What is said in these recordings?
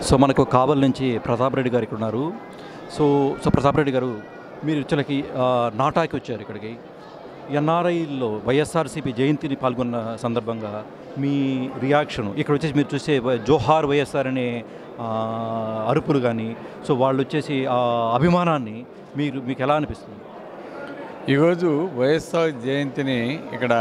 so మనకు కావల్ నుంచి ప్రతాప్ రెడ్డి గారు ఇక్కడ ఉన్నారు సో సో ప్రతాప్ రెడ్డి గారు మీరు ఇచ్చలకి నాటాకి వచ్చారు ఇక్కడికి ఎన్ఆర్ఐలో వైఎస్ఆర్సీపీ జయంతిని పాల్గొన్న సందర్భంగా మీ రియాక్షన్ ఇక్కడ వచ్చేసి మీరు చూసే వ- జోహార్ వైఎస్ఆర్ అనే ఆ, అరుపులు కానీ సో వాళ్ళు వచ్చేసి ఆ అభిమానాన్ని మీరు మీకు ఎలా అనిపిస్తుంది ఈరోజు వైఎస్ఆర్ జయంతిని ఇక్కడ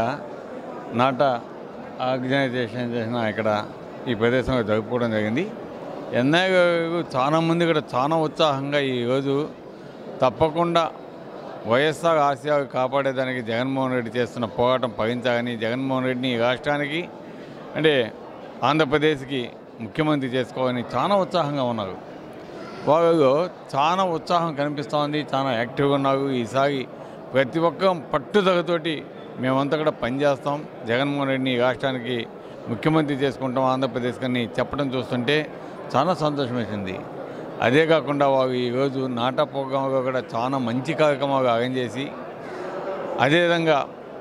నాట ఆర్గనైజేషన్ చేసిన ఇక్కడ ఈ ప్రదేశంలో జరుపుకోవడం జరిగింది ఎన్ఐ గారు చాలా మంది ఇక్కడ చాలా ఉత్సాహంగా ఈరోజు తప్పకుండా వైఎస్ఆర్ ఆశయాలు కాపాడేదానికి జగన్మోహన్ రెడ్డి చేస్తున్న పోరాటం భరించాలని జగన్మోహన్ రెడ్డిని ఈ రాష్ట్రానికి అంటే ఆంధ్రప్రదేశ్కి ముఖ్యమంత్రి చేసుకోవాలని చాలా ఉత్సాహంగా ఉన్నారు వాళ్ళు చాలా ఉత్సాహం కనిపిస్తోంది చాలా యాక్టివ్గా ఉన్నారు ఈసారి ప్రతి ఒక్క పట్టుదలతోటి మేమంతా కూడా పనిచేస్తాం జగన్మోహన్ రెడ్డిని ఈ రాష్ట్రానికి ముఖ్యమంత్రి చేసుకుంటాం ఆంధ్రప్రదేశ్ అని చెప్పడం చూస్తుంటే చాలా సంతోషం వేసింది అదే కాకుండా వాళ్ళు ఈరోజు నాటా ప్రోగ్రాంలో కూడా చాలా మంచి కార్యక్రమాలు అరేంజ్ చేసి అదేవిధంగా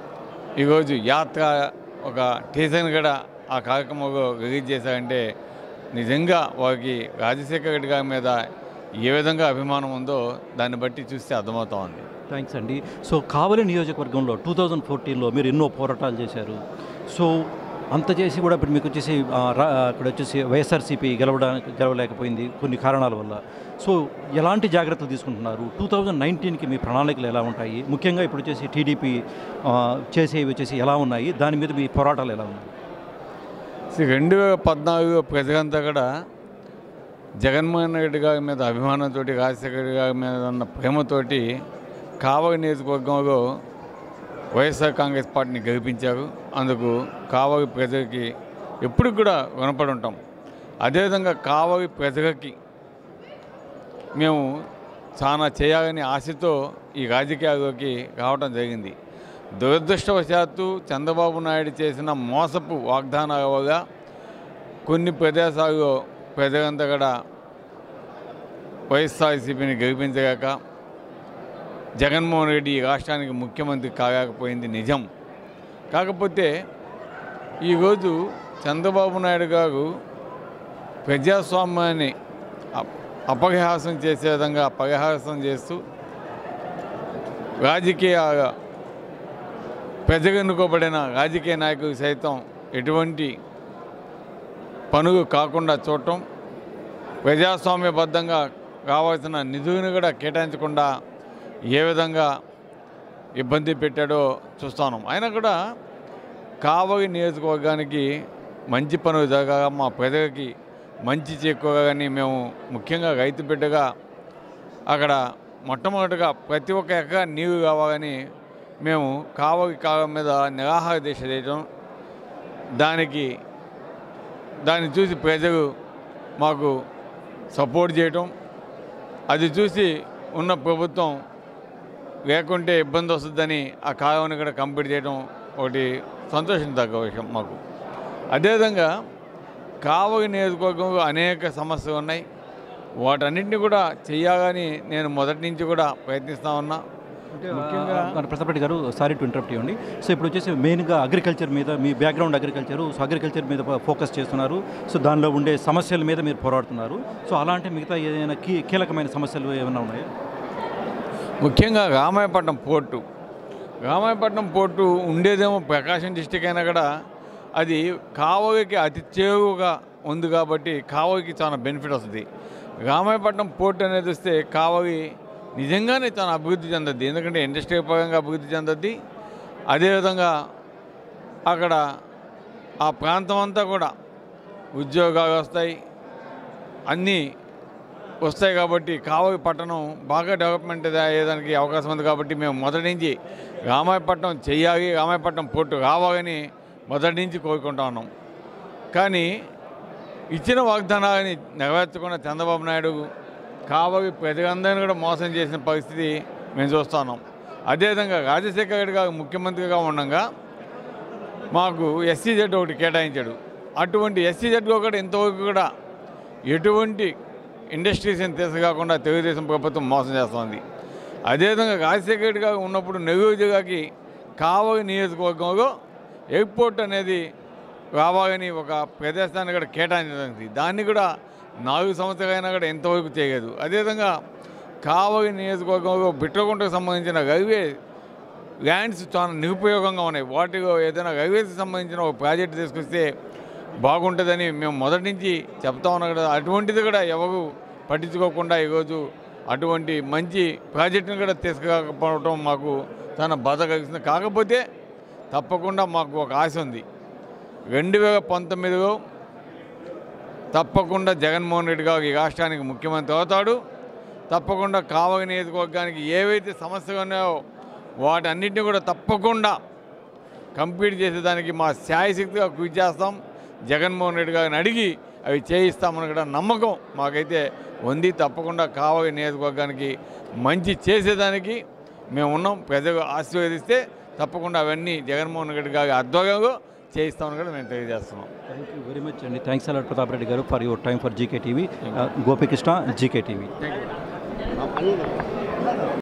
ఈరోజు యాత్ర ఒక టీజర్ కూడా ఆ కార్యక్రమంలో రిలీజ్ చేశారంటే నిజంగా వారికి రాజశేఖర రెడ్డి గారి మీద ఏ విధంగా అభిమానం ఉందో దాన్ని బట్టి చూస్తే అర్థమవుతా ఉంది థ్యాంక్స్ అండి సో కావలి నియోజకవర్గంలో టూ థౌజండ్ ఫోర్టీన్లో మీరు ఎన్నో పోరాటాలు చేశారు సో అంత చేసి కూడా ఇప్పుడు మీకు వచ్చేసి ఆ, రా- అక్కడ వచ్చేసి వైఎస్ఆర్సీపీ గెలవడానికి గెలవలేకపోయింది కొన్ని కారణాల వల్ల సో ఎలాంటి జాగ్రత్తలు తీసుకుంటున్నారు టూ థౌజండ్ నైన్టీన్కి మీ ప్రణాళికలు ఎలా ఉంటాయి ముఖ్యంగా ఇప్పుడు వచ్చేసి టీడీపీ చేసేవి వచ్చేసి ఎలా ఉన్నాయి దాని మీద మీ పోరాటాలు ఎలా ఉన్నాయి సో రెండు వేల పద్నాలుగు ప్రజలంతా కూడా జగన్మోహన్ రెడ్డి గారి మీద అభిమానంతో రాజశేఖర రెడ్డి గారి మీద ఉన్న ప్రేమతోటి కావలి నియోజకవర్గంలో వైఎస్ఆర్ కాంగ్రెస్ పార్టీని గెలిపించారు అందుకు కావలి ప్రజలకి ఎప్పుడు కూడా రుణపడి ఉంటాం అదేవిధంగా కావలి ప్రజలకి మేము చాలా చేయాలని ఆశతో ఈ రాజకీయాల్లోకి రావడం జరిగింది దురదృష్టవశాత్తు చంద్రబాబు నాయుడు చేసిన మోసపు వాగ్దానాల వల్ల కొన్ని ప్రదేశాల్లో ప్రజలంతా కూడా వైఎస్ఆర్సీపీని గెలిపించగాక జగన్మోహన్ రెడ్డి ఈ రాష్ట్రానికి ముఖ్యమంత్రి కాలేకపోయింది నిజం కాకపోతే ఈరోజు చంద్రబాబు నాయుడు గారు ప్రజాస్వామ్యాన్ని అప్- అపహాసం చేసే విధంగా పరిహాసం చేస్తూ రాజకీయ ప్రజలు ఎన్నుకోబడిన రాజకీయ నాయకులు సైతం ఎటువంటి పనులు కాకుండా చూడటం ప్రజాస్వామ్యబద్ధంగా కావాల్సిన నిధులను కూడా కేటాయించకుండా ఏ విధంగా ఇబ్బంది పెట్టాడో చూస్తాను అయినా కూడా కావలి నియోజకవర్గానికి మంచి పనులు జరగగా మా ప్రజలకి మంచి చేకూరగాని మేము ముఖ్యంగా రైతు బిడ్డగా అక్కడ మొట్టమొదటిగా ప్రతి ఒక్క ఎకరా నీరు కావాలని మేము కావలి కాలం మీద నిరాహార దీక్ష చేయడం దానికి దాన్ని చూసి ప్రజలు మాకు సపోర్ట్ చేయటం అది చూసి ఉన్న ప్రభుత్వం లేకుంటే ఇబ్బంది వస్తుందని ఆ కాలువని కూడా కంప్లీట్ చేయడం ఒకటి సంతోషించదగ్గ విషయం మాకు అదేవిధంగా కావలి నియోజకవర్గంలో అనేక సమస్యలు ఉన్నాయి వాటన్నింటినీ కూడా చేయాలని నేను మొదటి నుంచి కూడా ప్రయత్నిస్తూ ఉన్నా ముఖ్యంగా మన Pratap Reddy garu sorry to interrupt ఇవ్వండి సో ఇప్పుడు వచ్చేసి మెయిన్గా అగ్రికల్చర్ మీద మీ బ్యాక్గ్రౌండ్ అగ్రికల్చర్ సో అగ్రికల్చర్ మీద ఫోకస్ చేస్తున్నారు సో దానిలో ఉండే సమస్యల మీద మీరు పోరాడుతున్నారు సో అలాంటి మిగతా ఏదైనా కీ కీలకమైన సమస్యలు ఏమైనా ఉన్నాయా ముఖ్యంగా రామాయపట్నం పోర్టు రామాయపట్నం పోర్టు ఉండేదేమో ప్రకాశం డిస్టిక్ అయినా కూడా అది కావలికి అతి చేరువుగా ఉంది కాబట్టి కావలికి చాలా బెనిఫిట్ వస్తుంది రామాయపట్నం పోర్ట్ అనేది వస్తే కావలి నిజంగానే చాలా అభివృద్ధి చెందద్ది ఎందుకంటే ఇండస్ట్రీ పరంగా అభివృద్ధి చెందద్ది అదేవిధంగా అక్కడ ఆ ప్రాంతం అంతా కూడా ఉద్యోగాలు వస్తాయి అన్నీ వస్తాయి కాబట్టి కావలి పట్టణం బాగా డెవలప్మెంట్ అయ్యేదానికి అవకాశం ఉంది కాబట్టి మేము మొదటి నుంచి రామాయపట్నం చెయ్యాలి రామాయపట్నం పోర్టు రావాలని మొదటి నుంచి కోరుకుంటా ఉన్నాం కానీ ఇచ్చిన వాగ్దానాలని నెరవేర్చకుండా చంద్రబాబు నాయుడు కావలి ప్రజలందరినీ కూడా మోసం చేసిన పరిస్థితి మేము చూస్తున్నాం అదేవిధంగా రాజశేఖర రెడ్డి గారు ముఖ్యమంత్రిగా ఉండగా మాకు ఎస్సీజెడ్ ఒకటి కేటాయించాడు అటువంటి ఎస్సీజెడ్ కూడా ఇంతవరకు కూడా ఎటువంటి ఇండస్ట్రీస్ని తీసుకాకుండా తెలుగుదేశం ప్రభుత్వం మోసం చేస్తోంది అదేవిధంగా రాజశేఖర రెడ్డి గారు ఉన్నప్పుడు నెల్లూరు జిల్లాకి కావలి నియోజకవర్గంలో ఎయిర్పోర్ట్ అనేది కావాలని ఒక ప్రదేశాన్ని కూడా కేటాయించడానికి దాన్ని కూడా నాలుగు సంవత్సరాలైనా కూడా ఎంతవరకు చేయలేదు అదేవిధంగా కావలి నియోజకవర్గంలో బిట్రగుంటకు సంబంధించిన రైల్వే ల్యాండ్స్ చాలా నిరుపయోగంగా ఉన్నాయి వాటిలో ఏదైనా రైల్వేస్కి సంబంధించిన ఒక ప్రాజెక్ట్ తీసుకొస్తే బాగుంటుందని మేము మొదటి నుంచి చెప్తా ఉన్నాం కదా అటువంటిది కూడా ఎవరు పట్టించుకోకుండా ఈరోజు అటువంటి మంచి ప్రాజెక్టును కూడా తీసుకురాకపోవడం మాకు చాలా బాధ కలిగిస్తుంది కాకపోతే తప్పకుండా మాకు ఒక ఆశ ఉంది రెండు వేల పంతొమ్మిదిలో తప్పకుండా జగన్మోహన్ రెడ్డి గారు ఈ రాష్ట్రానికి ముఖ్యమంత్రి అవుతాడు తప్పకుండా కావలి నియోజకవర్గానికి ఏవైతే సమస్యలు ఉన్నాయో వాటన్నిటిని కూడా తప్పకుండా కంప్లీట్ చేసేదానికి మా శాయశక్తిగా కృషి చేస్తాం జగన్మోహన్ రెడ్డి గారిని అడిగి అవి చేయిస్తామని కూడా నమ్మకం మాకైతే ఉంది తప్పకుండా కావలి నియోజకవర్గానికి మంచి చేసేదానికి మేము ఉన్నాం ప్రజలు ఆశీర్వదిస్తే తప్పకుండా అవన్నీ జగన్మోహన్ రెడ్డి గారి ఆధ్వర్యంలో చేయిస్తామని కూడా మేము తెలియజేస్తున్నాం థ్యాంక్ యూ వెరీ మచ్ అండి thanks a lot Pratap Reddy garu for your time for GK TV Gopikrishna GK TV